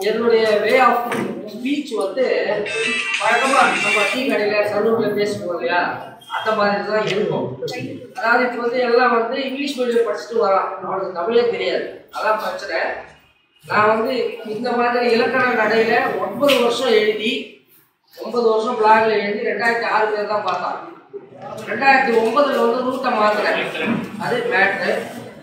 என்னுடைய way of speech வந்து வழக்கமாக நம்ம டீ கடையில் சலூனில் பேசுவோம் இல்லையா அந்த மாதிரி தான் இருக்கும் அதாவது இப்போ வந்து எல்லாம் வந்து இங்கிலீஷ் மீடியம் படிச்சுட்டு வரான் அவனுக்கு தமிழே தெரியாது அதான் பிரச்சனை நான் வந்து இந்த மாதிரி இலக்கண நடையில் ஒன்பது வருஷம் எழுதி ஒன்பது வருஷம் பிளாக்ல எழுதி ரெண்டாயிரத்தி ஆறு பேர் தான் பார்த்தான் ரெண்டாயிரத்தி ஒன்பதுல வந்து ரூட்டை மாத்துறேன் அது மேட்ரு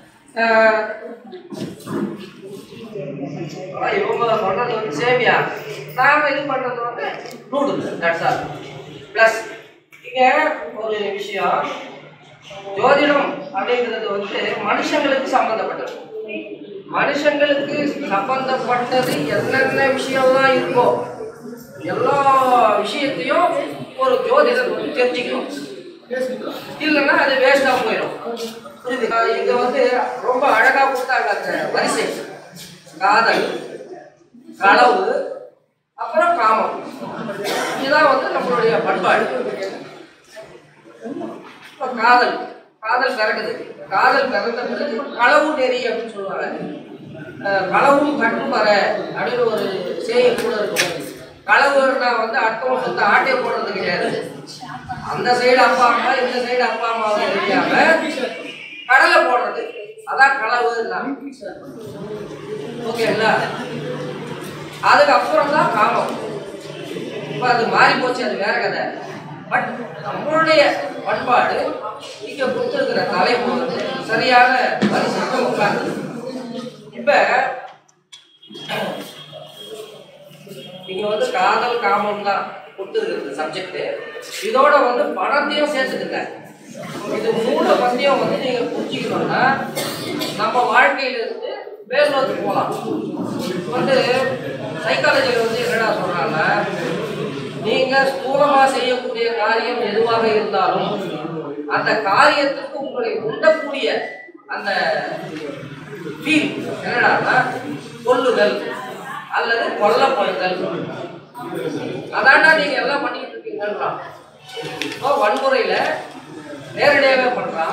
இவங்க பண்றது வந்து சேமியா நாம இது பண்றது வந்து நூடுல்ஸ் தட்ஸ் ஆல் ப்ளஸ் இங்க ஒரு விஷயம் ஜோதிடம் அப்படிங்கிறது வந்து மனுஷங்களுக்கு சம்பந்தப்பட்டது மனுஷங்களுக்கு சம்பந்தப்பட்டது என்னென்ன விஷயம்லாம் இருக்கோ எல்லா விஷயத்தையும் ஒரு ஜோதிடர் வந்து தெரிஞ்சுக்கணும் இல்லைன்னா அது வேஸ்டாக போயிடும் புரியுது இங்க வந்து ரொம்ப அழகா கொடுத்தாங்க அந்த வரிசை காதல் களவு அப்புறம் காமம் இதுதான் வந்து நம்மளுடைய பண்பாடு இப்ப காதல் காதல் பிறகுது காதல் பிறந்த பிறகு களவு நெறி அப்படின்னு சொல்லுவாங்க அஹ் களவும் கட்டும் வர அப்படின்னு ஒரு செய்தி கூட இருக்கும் களவுன்னா வந்து அர்த்தம் சுத்த ஆட்டே போடுறது கிடையாது அந்த சைடு அப்பா அம்மா இந்த சைடு அப்பா அம்மாவை தெரியாம கடலை போடுறது அதான் களவு ஓகேங்களா அதுக்கப்புறம் தான் காமம் இப்போ அது மாறி போச்சு அது வேற கதை பட் நம்மளுடைய பண்பாடு இங்க கொடுத்துருக்கிற தலைப்பு வந்து சரியான வரிசையில் உட்கார்ந்து இப்ப இங்க வந்து காதல் காமம் தான் கொடுத்துருக்குறது சப்ஜெக்ட் இதோட வந்து பணத்தையும் சேர்த்துக்குங்க இது மூணு பத்தியம் வந்து நீங்க புரிஞ்சுக்கணும்னா நம்ம வாழ்க்கையில இருந்து வேறு நோக்கி போகலாம் வந்து சைக்காலஜியில் வந்து என்னடா சொல்றாங்க நீங்க ஸ்தூலமா செய்யக்கூடிய காரியம் எதுவாக இருந்தாலும் அந்த காரியத்துக்கு உங்களை உண்டக்கூடிய அந்த ஃபீல் என்னடான்னா கொல்லுதல் அல்லது கொல்லப்படுதல் அதான்டா நீங்க எல்லாம் பண்ணிட்டு இருக்கீங்கன்றான் இப்போ வன்முறையில நேரடியாகவே பண்றான்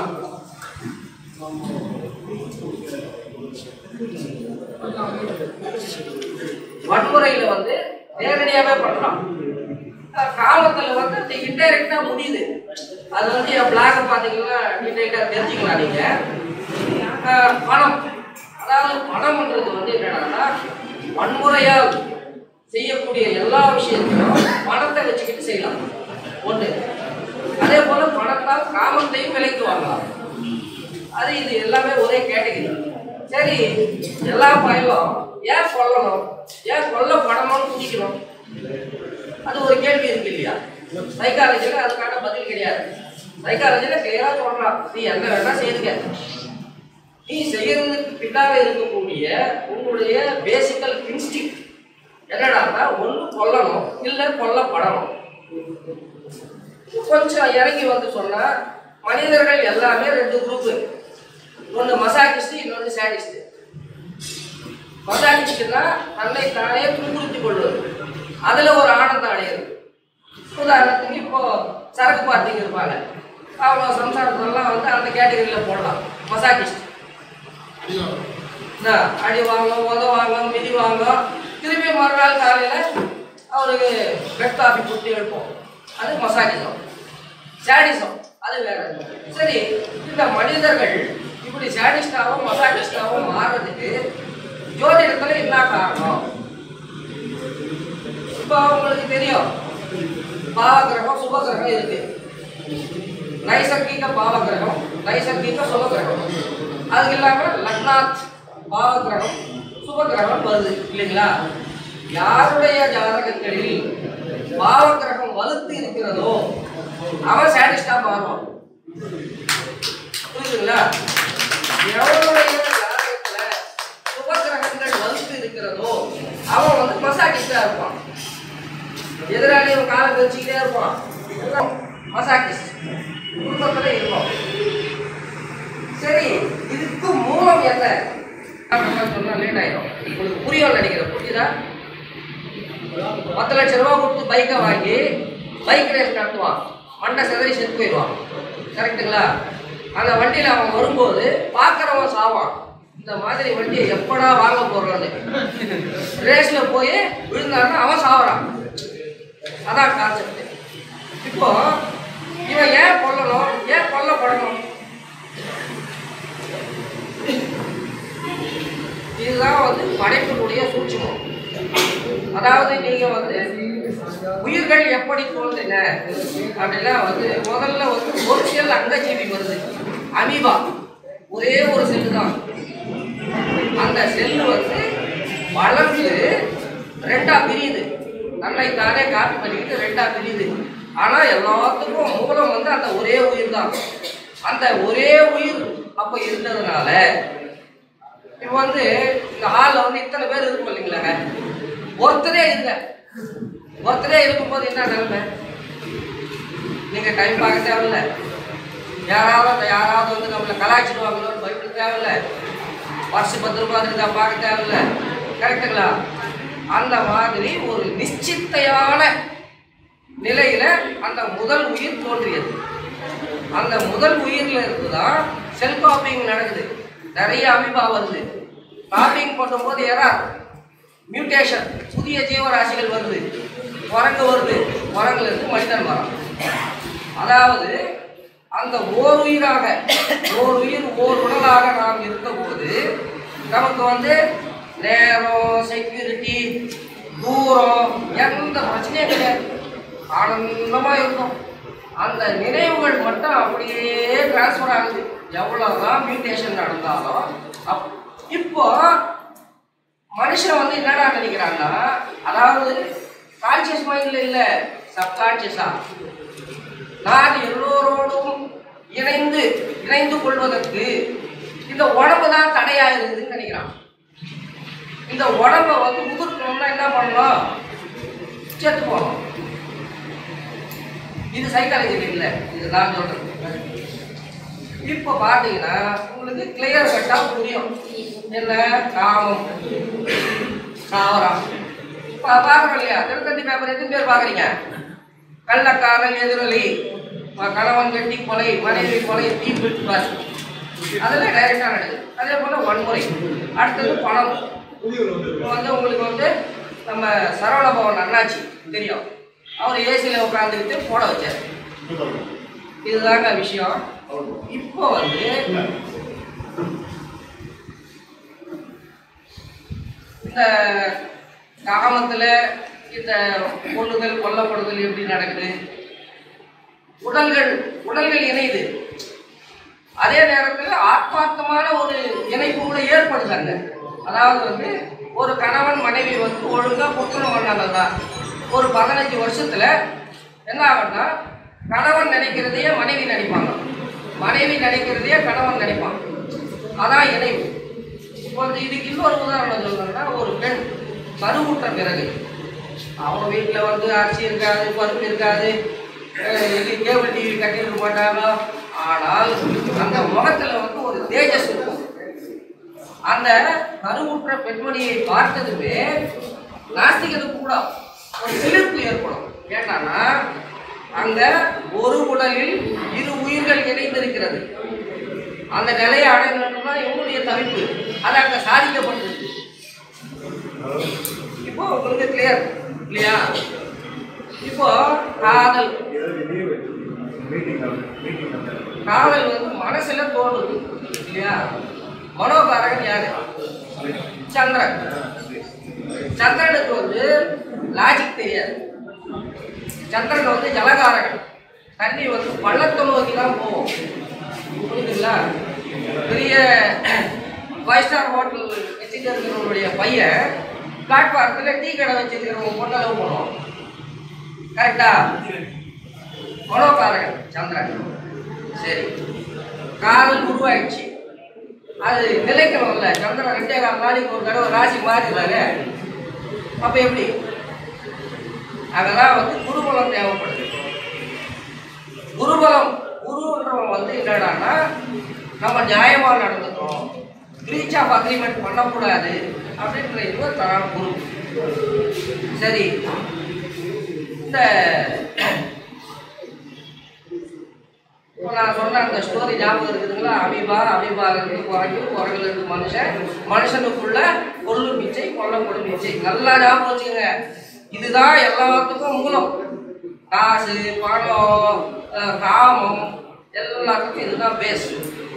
வன்முறையில வந்து நேரடியாகவே பண்றான் அஹ் காமத்துல வந்து இந்த இன்டைரக்டா முடியுது அது வந்து என் பிளாக பாத்தீங்கன்னா டீடைல்டா தெரிஞ்சுக்கலாம் நீங்க அஹ் பணம் அதாவது பணம்ன்றது வந்து என்னன்னா வன்முறையால் செய்யக்கூடிய எல்லா விஷயத்தையும் பணத்தை வச்சுக்கிட்டு செய்யலாம் ஒண்ணு அதே போல பணத்தால் காமத்தையும் விலைக்கு வாங்கலாம் அது இது எல்லாமே ஒரே கேட்டகரி சரி எல்லா பயலும் ஏன் கொல்லணும் ஏன் கொல்லப்படணும்னு குடிக்கணும் அது ஒரு கேள்வி இருக்கு இல்லையா சைக்காலஜில அதுக்கான பதில் கிடையாது சைக்காலஜில கிளியரா சொல்றான் நீ என்ன வேணா செய்யுங்க நீ செய்யறதுக்கு பின்னால இருக்கக்கூடிய உங்களுடைய பேசிக்கல் இன்ஸ்டிக் என்னடான்னா ஒன்று கொல்லணும் இல்லை கொல்லப்படணும் கொஞ்சம் இறங்கி வந்து சொன்னா மனிதர்கள் எல்லாமே ரெண்டு குரூப்பு ஒன்று மசாகிஸ்ட் இன்னொன்று சாடிஸ்ட் மசாகிஸ்ட்னா தன்னை தானே துன்புறுத்திக் கொள்வது அதுல ஒரு ஆனந்தம் அடையுது உதாரணத்துக்கு இப்போ சரக்கு பார்ட்டிங்க இருப்பாங்க அவங்க சம்சாரத்தெல்லாம் வந்து அந்த கேட்டகரியில் போடலாம் மசாகிஸ்ட் என்ன, அடி வாங்கும் உத வாங்கும் மிதி வாங்கும் திரும்பி மறுநாள் காலையில் அவருக்கு பெட் காஃபி குட்டி எடுப்போம் அது மசாஜிசம் சாடிசம் அது வேற சரி இந்த மனிதர்கள் இப்படி சாடிஸ்டாவும் மசாஜிஸ்டாவும் மாறுறதுக்கு ஜோதிடத்துல என்ன காரணம் இப்போ உங்களுக்கு தெரியும் பாவகிரகம் சுபகிரகம் இருக்கு நைசர்கிக பாவகிரகம் நைசர்கிக சுபகிரகம் அது இல்லாம லக்னாத் பாவகிரகம் சுபகிரகம் வருது இல்லைங்களா யாருடைய ஜாதகங்களில் பாவகிரகம் வலுத்து இருக்கிறதோ அவன் சாடிஸ்டா மாறுவான் புரியுதுங்களா எவனுடைய ஜாதகத்துல சுபகிரகங்கள் வலுத்து இருக்கிறதோ அவன் வந்து மசாடிஸ்டா இருப்பான் எதிராளி அவன் காலை வச்சுக்கிட்டே இருப்பான் மசாடிஸ்ட் குடும்பத்துல இருப்பான் சரி இதுக்கு மூலம் என்ன சொன்னா லேட் ஆயிடும் உங்களுக்கு புரியும் நினைக்கிறேன் புரியுதா பத்து லட்சம் ரூபா கொடுத்து பைக்கை வாங்கி பைக் ரேஸ் நடத்துவான் மண்டை செதறி செத்து போயிடுவான் கரெக்டுங்களா அந்த வண்டியில் அவன் வரும்போது பார்க்குறவன் சாவான் இந்த மாதிரி வண்டியை எப்படா வாங்க போடுறது ரேஸ்ல போய் விழுந்தான்னா அவன் சாவறான் அதான் கான்செப்ட் இப்போ இவன் ஏன் கொல்லணும் ஏன் கொல்லப்படணும் இதுதான் வந்து படைப்பினுடைய சூட்சுமம் அதாவது நீங்க வந்து உயிர்கள் எப்படி தோன்றின அப்படின்னா வந்து முதல்ல வந்து ஒரு செல் அங்கஜீவி வருது அமீபா ஒரே ஒரு செல்லு தான் அந்த செல்லு வந்து வளர்ந்து ரெண்டா பிரியுது தன்னை தானே காப்பி பண்ணிக்கிட்டு ரெண்டா பிரியுது ஆனா எல்லாத்துக்கும் மூலம் வந்து அந்த ஒரே உயிர் தான் அந்த ஒரே உயிர் அப்ப இருந்ததுனால இப்போ வந்து இந்த ஹாலில் வந்து இத்தனை பேர் இருக்கும் இல்லைங்களாங்க ஒருத்தரே இல்லை ஒருத்தரே இருக்கும்போது என்ன நிலைமை நீங்க டைம் பார்க்க தேவையில்ல யாராவது அந்த யாராவது வந்து நம்மளை கலாய்ச்சிடுவாங்களோன்னு பயப்பட தேவையில்ல வருஷம் பத்து ரூபாய் இருக்கா பார்க்க தேவையில்ல கரெக்டுங்களா அந்த மாதிரி ஒரு நிశ్చిத்தையான நிலையில அந்த முதல் உயிர் தோன்றியது அந்த முதல் உயிர்ல இருந்து தான் செல் காப்பிங் நடக்குது நிறைய அமீபா வருது காப்பிங் பண்ணும்போது எரர் மியூட்டேஷன் புதிய ஜீவராசிகள் வருது குரங்கு வருது குரங்குல இருந்து மனிதன் வரான் அதாவது அந்த ஓர் உயிராக ஓர் உயிர் ஓர் உடலாக நாம் இருந்தபோது நமக்கு வந்து நேரம் செக்யூரிட்டி தூரம் எந்த பிரச்சனையும் கிடையாது ஆனந்தமா இருக்கும் அந்த நினைவுகள் மட்டும் அப்படியே டிரான்ஸ்ஃபர் ஆகுது எவ்வளவுதான் மியூட்டேஷன் நடந்தாலும் அப் இப்போ மனுஷன் வந்து என்னடா நினைக்கிறான்னா அதாவது கான்சியஸ் மைண்ட்ல இல்ல சப்கான்சியஸா நான் எல்லோரோடும் இணைந்து இணைந்து கொள்வதற்கு இந்த உடம்பு தான் தடையா இருக்குதுன்னு நினைக்கிறான் இந்த உடம்ப வந்து முதிர்க்கணும்னா என்ன பண்ணணும் செத்து போகணும் இது சைக்காலஜி இல்லை இது நான் சொல்றது இப்போ பார்த்தீங்கன்னா உங்களுக்கு கிளியர் கட்டா புரியும் என்ன காமம் சாவரம் பா- பார்க்கறோம் இல்லையா திருத்தந்தி பேப்பர் எத்தனை பேர் பார்க்குறீங்க கள்ளக்காரன் எதிரொலி ம- கணவன் வெட்டி கொலை மனைவி கொலை தீப்பிட்டு பாஸ் அதெல்லாம் டைரக்டாக நடக்குது அதே போல் வன்முறை அடுத்தது பணம் இப்போ வந்து உங்களுக்கு வந்து நம்ம சரவண பவன் அண்ணாச்சி தெரியும் அவர் ஏசியில் உட்காந்துக்கிட்டு போட வச்சார் இதுதாங்க விஷயம் இப்போ வந்து இந்த காமத்துல இந்த கொள்ளுதல் கொல்லப்படுதல் எப்படி நடக்குது உடல்கள் உடல்கள் இணையுது அதே நேரத்தில் ஆத்மார்த்தமான ஒரு இணைப்பு கூட ஏற்படுது அங்க அதாவது வந்து ஒரு கணவன் மனைவி வந்து ஒழுங்கா புத்தனம் பண்ணாங்கன்னா ஒரு பதினஞ்சு வருஷத்துல என்ன ஆகும்னா கணவன் நினைக்கிறதையே மனைவி நினைப்பாங்க மனைவி நினைக்கிறதையே கணவன் நினைப்பான் அதான் இணைவு இப்போ வந்து இதுக்கு இன்னொரு உதாரணம் சொல்லணும்னா ஒரு பெண் கருவுற்ற பிறகு அவங்க வீட்டில் வந்து அரிசி இருக்காது பருப்பு இருக்காது அஹ் இது கேபிள் டிவி கட்டியிருக்க மாட்டாங்க ஆனால் அந்த முகத்தில் வந்து ஒரு தேஜஸ் இருக்கும் அந்த கருவுற்ற பெண்மணியை பார்த்ததுமே நாஸ்திகத்துக்கு கூட ஒரு சிலிர்ப்பு ஏற்படும் ஏன்னா அங்க ஒரு உடலில் இரு உயிர்கள் இணைந்திருக்கிறது அந்த நிலையை அடையணும்னா இவங்களுடைய தவிப்பு அது அங்க சாதிக்கப்பட்டிருக்கு இப்போ உங்களுக்கு கிளியர் இல்லையா இப்போ காதல் காதல் வந்து மனசுல தோணுது இல்லையா மனோகாரகன் யாரு சந்திரன் சந்திரனுக்கு வந்து லாஜிக் தெரியாது சந்திரன் வந்து ஜலகாரகன் தண்ணி வந்து பள்ளத்தை நோக்கி தான் போகும் புரியுதுங்களா பெரிய ஃபைவ் ஸ்டார் ஹோட்டல் வச்சுட்டு இருக்கிறவங்களுடைய பையன் பிளாட்ஃபாரத்தில் டீ கடை வச்சிருக்கிறவங்க பொண்ணை லவ் பண்ணுவோம் கரெக்டா மனோகாரகன் சந்திரன் சரி காதல் உருவாயிடுச்சு அது நிலைக்கணும்ல சந்திரன் ரெண்டே கால் நாளைக்கு ஒரு தடவை ராசி மாறிடுறாரு அப்போ எப்படி அதெல்லாம் வந்து குருபலம் தேவைப்படுது குருபலம் குருன்றவன் வந்து என்னடான்னா நம்ம நியாயமா நடந்துக்கணும் பிரீச் ஆஃப் அக்ரிமெண்ட் பண்ணக்கூடாது அப்படின்ற இது தரான் குரு சரி இந்த இப்போ நான் சொன்ன அந்த ஸ்டோரி ஞாபகம் இருக்குதுங்களா அமீபா அமீபால இருந்து குரங்கு குரங்குல இருந்து மனுஷன் மனுஷனுக்குள்ள கொள்ளு மிச்சை கொல்ல கொள்ளு மிச்சை நல்லா ஞாபகம் வச்சுக்கோங்க இதுதான் எல்லாத்துக்கும் மூலம் காசு பணம் அஹ், காமம் எல்லாத்துக்கும் இதுதான் பேஸ்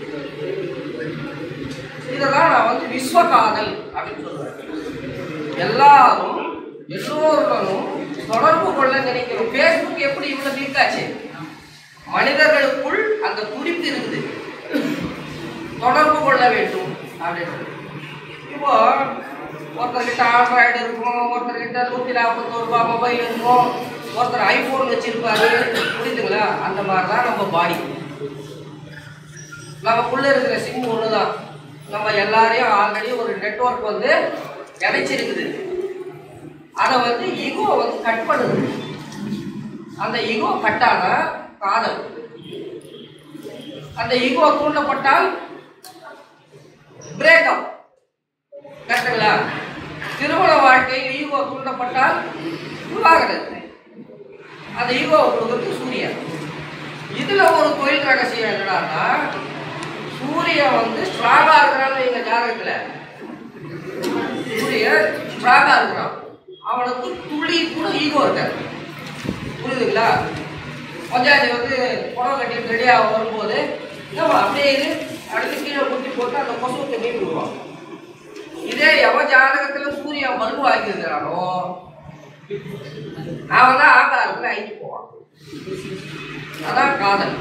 இதெல்லாம் நான் வந்து விஸ்வகாதல் அப்படின்னு சொல்றேன் எல்லாரும் எல்லோருடனும் தொடர்பு கொள்ள நினைக்கிறோம் ஃபேஸ்புக் எப்படி இவ்வளவு லீக் ஆச்சு மனிதர்களுக்குள் அந்த துடிப்பு இருக்குது தொடர்பு கொள்ள வேண்டும் அப்படின்னு இப்போ ஒருத்தர்கிட்ட ஆண்ட்ராய்டு இருக்கும் ஒருத்தர்கிட்ட நூற்றி நாற்பத்தோரு ரூபா மொபைல் இருக்கும் ஒருத்தர் ஐஃபோன் வச்சிருப்பாரு புரியுதுங்களா அந்த மாதிரி தான் நம்ம பாடி நமக்குள்ள இருக்கிற சிம் ஒன்று தான் நம்ம எல்லாரையும் ஆல்ரெடி ஒரு நெட்வொர்க் வந்து இணைச்சிருக்குது அதை வந்து ஈகோ வந்து கட் பண்ணுது அந்த ஈகோ கட்டான காதல் அந்த ஈகோ தூண்டப்பட்டால் பிரேக்கப் கரெக்டுங்களா திருமண வாழ்க்கையில் ஈகோ தூண்டப்பட்டால் விவாகரத்து அந்த ஈகோ கொடுக்குறது சூரியன் இதுல ஒரு தொழில் ரகசியம் என்னடான்னா சூரியன் வந்து ஸ்ட்ராங்கா இருக்கிறான்னு எங்க ஜாதகத்துல சூரியன் ஸ்ட்ராங்கா இருக்கிறான் அவனுக்கு துளி கூட ஈகோ இருக்காது புரியுதுங்களா பஞ்சாயத்து வந்து புடவை கட்டி ரெடியாக வரும்போது நம்ம அப்படியே இது அடுத்து கீழே குத்தி போட்டு அந்த கொசுவத்தை நீக்கி விடுவான் இதே எவ ஜாதகத்துல சூரியன் பல்பு ஆக்கியிருக்கிறானோ அவன் தான் ஆகாரத்தில் ஐந்து போவான் அதான் காதல்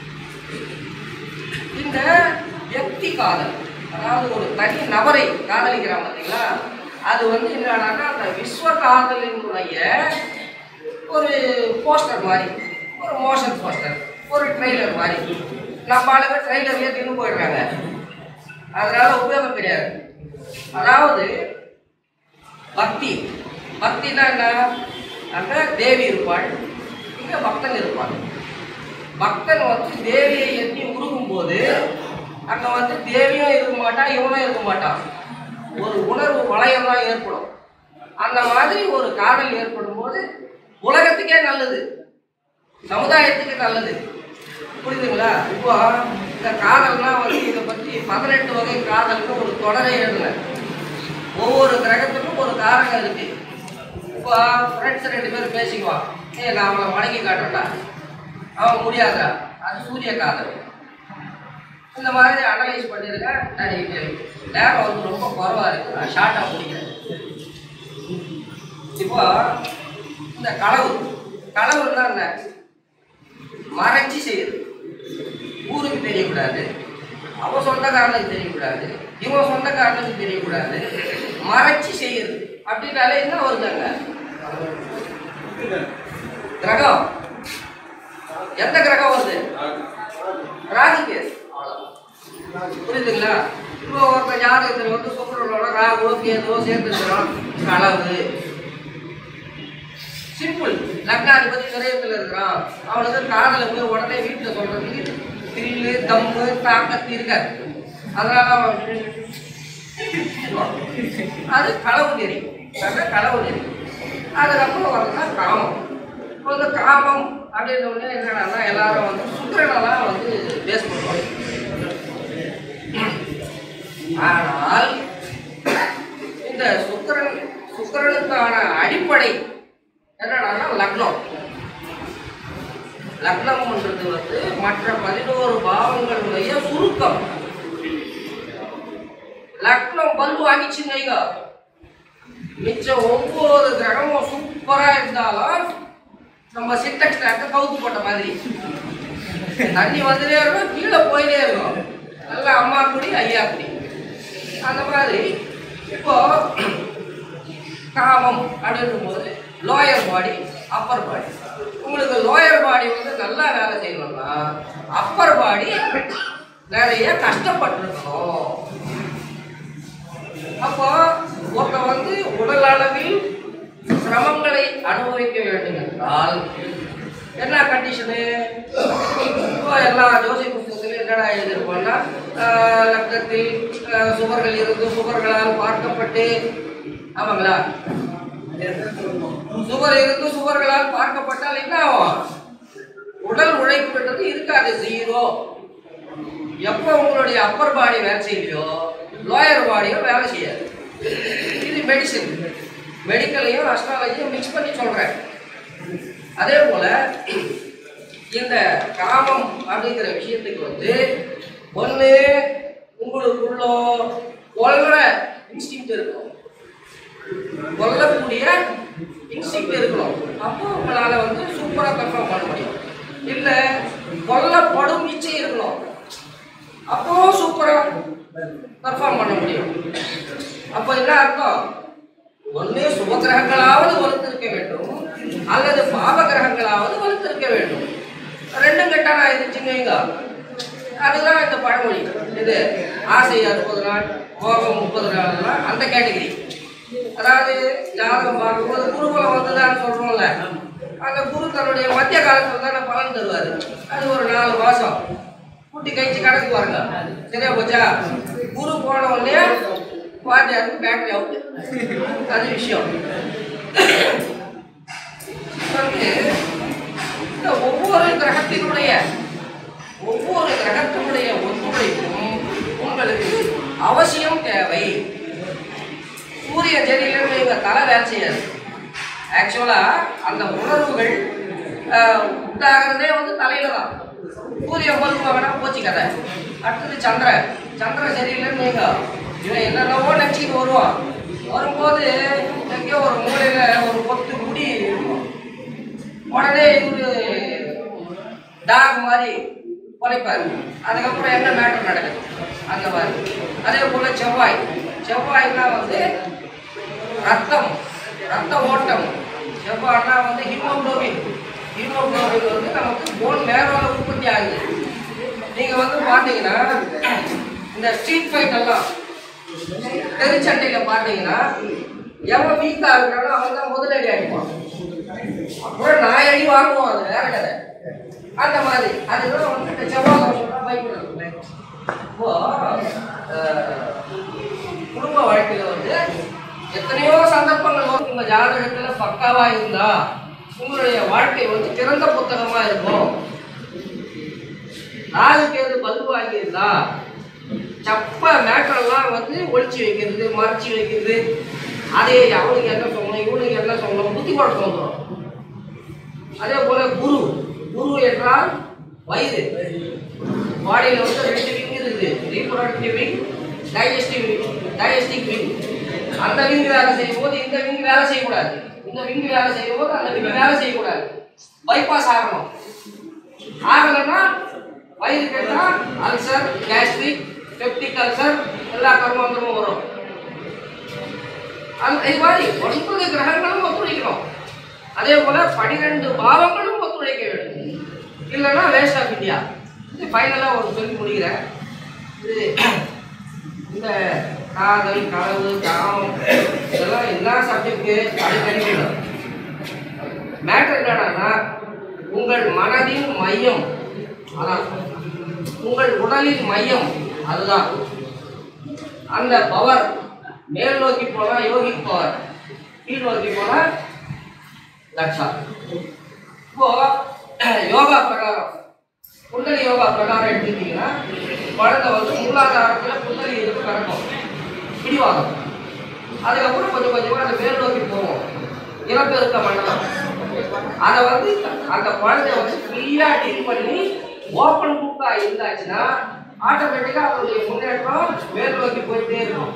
இந்த व्यक्தி காதல் அதாவது ஒரு தனி நபரை காதலிக்கிறான் பார்த்தீங்களா அது வந்து என்னடான்னா அந்த விஸ்வ காதலினுடைய ஒரு போஸ்டர் மாதிரி ஒரு மோஷன் போஸ்டர் ஒரு ட்ரெய்லர் மாதிரி நம்ம ஆளுங்க ட்ரெய்லர்லேயே தின்னு போயிடுறாங்க அதனால உபயோகம் கிடையாது அதாவது பக்தி பக்தினா என்ன அங்க தேவி இருப்பாள் இங்க பக்தன் இருப்பாள் பக்தன் வந்து தேவியை எண்ணி உருகும் போது அங்க வந்து தேவியும் இருக்க மாட்டான் இவனும் இருக்க மாட்டான் ஒரு உணர்வு வளையம் தான் ஏற்படும் அந்த மாதிரி ஒரு காதல் ஏற்படும் போது உலகத்துக்கே நல்லது சமுதாயத்துக்கு நல்லது புரியுதுங்களா இப்போ இந்த காதல்னா வந்து இதை பற்றி பதினெட்டு வகை காதல்னு ஒரு தொடரை எழுதுனேன் ஒவ்வொரு கிரகத்துக்கும் ஒரு காரகம் இருக்கு இப்போ ஃப்ரெண்ட்ஸ் ரெண்டு பேரும் பேசிக்குவான் ஏ நான் அவனை வணங்கி காட்டுறேன்டா அவன் முடியாதா அது சூரிய காதல் இந்த மாதிரி அனலைஸ் பண்ணியிருக்கேன் நான் இது நேரம் வந்து ரொம்ப குறவா இருக்கு நான் ஷார்ட்டாக முடிக்கிறேன் இப்போ இந்த களவு களவுன்னா என்ன மறைச்சி செய்யுது ஊருக்கு தெரியக்கூடாது அவன் சொந்தக்காரனுக்கு தெரியக்கூடாது இவன் சொந்தக்காரனுக்கு தெரியக்கூடாது மறைச்சி செய்யுது அப்படின்னாலே என்ன வருதாங்க கிரகம் எந்த கிரகம் வருது ராகுக்கு புரியுதுங்களா இப்போ ஒருத்தன் ஜாதகத்தில் வந்து சுக்கரனோட ராகுவோ கேதுவோ சேர்ந்துருக்கிறோம் களவு சிம்பிள் லக்னாதிபதி விரயத்தில் இருக்கிறான் அவனுக்கு காதல போய் உடனே வீட்டில் சொல்றதுக்கு தில்லு தம்மு தாக்கத்து இருக்காது அதனால அவன் அது களவு நெறி அது களவு நெறி அதுக்கப்புறம் வரதுனா காமம் இப்போ இந்த காமம் அப்படின்ற உடனே என்னன்னா எல்லாரும் வந்து சுக்கிரனெல்லாம் வந்து பேஸ் பண்ணுவாங்க ஆனால் இந்த சுக்கிரன் சுக்கிரனுக்கான அடிப்படை என்னன்னா லக்னம் லக்னம்ன்றது வந்து மற்ற பதினோரு பாவங்களுடைய சுருக்கம் லக்னம் பல்பு வாங்கிச்சுன்னு வைங்க மிச்சம் ஒவ்வொரு கிரகமும் சூப்பரா இருந்தாலும் நம்ம சின்டெக்ஸ் டேங்க கவுத்து போட்ட மாதிரி தண்ணி வந்துட்டே இருக்கும் கீழே போயிட்டே இருக்கும் நல்லா அம்மா குடி ஐயா குடி அந்த மாதிரி இப்போ காமம் அப்படின்னும் போது லோயர் பாடி அப்பர் பாடி உங்களுக்கு லோயர் பாடி வந்து நல்லா வேலை செய்யணும்னா அப்பர் பாடி நிறைய கஷ்டப்பட்டிருக்கணும் அப்போ ஒருத்தன் வந்து உடல் அளவில் சிரமங்களை அனுபவிக்க வேண்டும் என்றால் என்ன கண்டிஷனு இப்போ எல்லா ஜோசி புத்தகத்திலும் என்னடா எழுதியிருப்போம்னா ஆஹ், லக்னத்தில் ஆஹ், சுவர்கள் இருந்து சுவர்களால் பார்க்கப்பட்டு ஆமாங்களா சுவர் இருந்து சுவர்களால் பார்க்கப்பட்டால் என்ன ஆகும் உடல் உழைப்புன்றது இருக்காது ஜீரோ எப்போ உங்களுடைய அப்பர் பாடி வேலை செய்யலையோ லோயர் பாடியும் வேலை செய்யாது இது மெடிசின் மெடிக்கலையும் அஸ்ட்ராலஜியும் மிக்ஸ் பண்ணி சொல்கிறேன் அதே போல் இந்த காமம் அப்படிங்கிற விஷயத்துக்கு வந்து ஒன்று உங்களுக்குள்ளோ கொல்ற இன்ஸ்டிங் இருக்கும் கொல்லக்கூடிய இன்ஸ்டிங் இருக்கணும் அப்போ உங்களால் வந்து சூப்பராக பெர்ஃபார்ம் பண்ண முடியும் இல்லை கொல்லப்படும் இச்சை இருக்கணும் அப்போ சூப்பராக பெர்ஃபார்ம் பண்ண முடியும் அப்போ என்ன அர்த்தம் ஒன்று சுபகிரகங்களாவது வலுத்திருக்க வேண்டும் அல்லது பாப கிரகங்களாவது வலுத்திருக்க வேண்டும் ரெண்டும் கெட்டானா இருந்துச்சுன்னு வைங்க அதுதான் இந்த பழமொழி இது ஆசை அறுபது நாள் மோகம் முப்பது நாள்லாம் அந்த கேட்டகரி அதாவது ஜாதகம் பார்க்கும்போது குருகுலம் வந்துதான்னு சொல்றோம்ல அந்த குரு தன்னுடைய மத்திய காலத்துல தானே பலன் தருவாரு அது ஒரு நாலு மாசம் குட்டி கழிச்சு கணக்கு பாருங்க சரியா போச்சா குரு போன உடனே வாத்தியாருக்கு பேட்டரி அவுட் அது விஷயம் வந்து இந்த ஒவ்வொரு கிரகத்தினுடைய ஒவ்வொரு கிரகத்தினுடைய ஒத்துழைப்பும் உங்களுக்கு அவசியம் தேவை சூரிய சரியில்லைன்னு இவங்க தலை வேலை செய்யாது ஆக்சுவலாக அந்த உணர்வுகள் ஆஹ், உண்டாகிறதே வந்து தலையில தான் சூரியன் பருப்பு வேணா போச்சு கதை அடுத்தது சந்திரன் சந்திரன் சரியில்லைன்னு வைங்க இவன் என்னென்னவோ நினச்சிட்டு வருவான் வரும்போது எங்கேயோ ஒரு மூலையில் ஒரு பொத்து முடி இருக்கும் உடனே இவரு டாக் மாதிரி குறைப்பார் அதுக்கப்புறம் என்ன மேட்டர் நடக்குது அந்த மாதிரி அதே போல செவ்வாய் செவ்வாய்னா வந்து ரத்தம் ரத்த ஓட்டம் செவ்வாய்னா வந்து ஹீமோகுளோபின் ஹீமோகுளோபின் வந்து நமக்கு போன் மேரோல உற்பத்தி ஆகுது நீங்கள் வந்து பார்த்தீங்கன்னா இந்த ஸ்ட்ரீட் ஃபைட் எல்லாம் தெருச்சண்டையில் பார்த்தீங்கன்னா எவன் வீக்காக இருக்கிறானோ அவன் தான் முதலடி அடிப்பான் அப்புறம் நான் அடி வாங்குவோம் அது வேற கதை அந்த மாதிரி அதுதான் வந்து இந்த செவ்வாய் தோஷம்லாம் பயப்படுறது இப்போ அஹ், குடும்ப வாழ்க்கையில வந்து எத்தனையோ சந்தர்ப்பங்கள் வரும் உங்க ஜாதகத்துல பக்காவா இருந்தா உங்களுடைய வாழ்க்கை வந்து திறந்த புத்தகமா இருக்கும் நாளுக்கு எது பதுவாகி இருந்தா சப்ப மேட்டரெல்லாம் வந்து ஒழிச்சு வைக்கிறது மறைச்சு வைக்கிறது அதே அவனுக்கு என்ன சொல்லணும் இவனுக்கு என்ன சொல்லணும் புத்தி குழப்பம் வந்துடும் அதே போல குரு குரு என்றால் வயிறு பாடியில் வந்து ரெண்டு விங் இருக்குது reproductive wing digestive wing digestive wing அந்த விங் வேலை செய்யும் போது இந்த விங் வேலை செய்யக்கூடாது இந்த விங் வேலை செய்யும் போது அந்த விங் வேலை செய்யக்கூடாது பைபாஸ் ஆகணும் ஆகலைன்னா வயிறு கேட்டா அல்சர் கேஸ்ட்ரிக் பெப்டிக் அல்சர் எல்லா கர்மாந்திரமும் வரும் அந்த இது மாதிரி ஒன்பது கிரகங்களும் ஒத்துழைக்கணும் அதே போல பனிரெண்டு பாவங்களும் ஒத்துழைக்க வேண்டும் இல்லைன்னா வேஸ்ட் ஆஃப் இந்தியா இது ஃபைனலாக ஒரு சொல்லி முடிக்கிறேன் இது இந்த காதல் கனவு காமம் இதெல்லாம் எல்லா சப்ஜெக்ட்டு அடிக்கடி வரும் மேட்டர் என்னடான்னா உங்கள் மனதின் மையம் அதான் உங்கள் உடலின் மையம் அதுதான் அந்த பவர் மேல் நோக்கி போனா யோகிக் பவர் கீழ் நோக்கி போனா லட்சா இப்போ யோகா பிரகாரம் குண்டலி யோகா பிரகாரம் எடுத்துக்கிட்டீங்கன்னா குழந்தை வந்து மூலாதாரத்தில் குண்டலி இருக்கு நடக்கும் பிடிவாதம் அதுக்கப்புறம் கொஞ்சம் கொஞ்சமாக அந்த மேல் நோக்கி போவோம் இறப்பெருக்க மண்டலம் அதை வந்து அந்த குழந்தைய வந்து ஃப்ரீயாக டீல் பண்ணி ஓப்பன் புக்காக இருந்தாச்சுன்னா ஆட்டோமேட்டிக்காக அவருடைய முன்னேற்றம் மேல் நோக்கி போயிட்டே இருக்கும்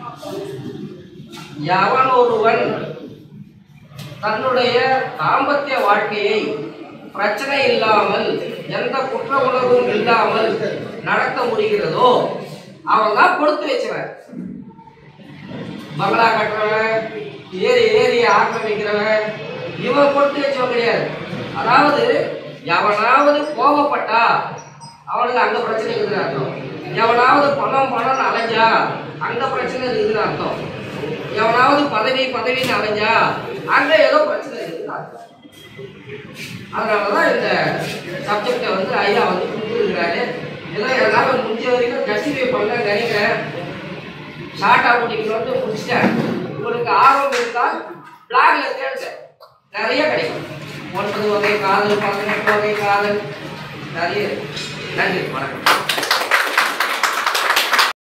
எவன் ஒருவன் தன்னுடைய தாம்பத்திய வாழ்க்கையை பிரச்சனை இல்லாமல் எந்த குற்ற உணர்வும் இல்லாமல் நடத்த முடிகிறதோ அவன் தான் கொடுத்து வச்சவன் பங்களா கட்டுறவன் ஏரி ஏரியை ஆக்கிரமிக்கிறவன் இவன் கொடுத்து வச்சவன் கிடையாது அதாவது எவனாவது கோபப்பட்டா அவனுக்கு அங்க பிரச்சனை இருக்குதுன்னு அர்த்தம் எவனாவது பணம் பணம்னு அலைஞ்சா அங்க பிரச்சனை இருக்குதுன்னு அர்த்தம் எவனாவது பதவி பதவின்னு அலைஞ்சா அங்க ஏதோ பிரச்சனை இருக்குதுன்னு அர்த்தம் அதனாலதான் இந்த சப்ஜெக்டை வந்து ஐயா வந்து கொடுத்துருக்கிறாரு ஏதோ என்னால் முடிஞ்ச வரைக்கும் ஜஸ்டிஃபை பண்ண நினைக்கிறேன் ஷார்ட்டாக முடிக்கணும்னு முடிச்சிட்டேன் உங்களுக்கு ஆர்வம் இருந்தால் பிளாக்ல தேடுங்க நிறைய கிடைக்கும் ஒன்பது வகை காதல் பதினெட்டு வகை காதல் நிறைய இருக்கு. நன்றி வணக்கம்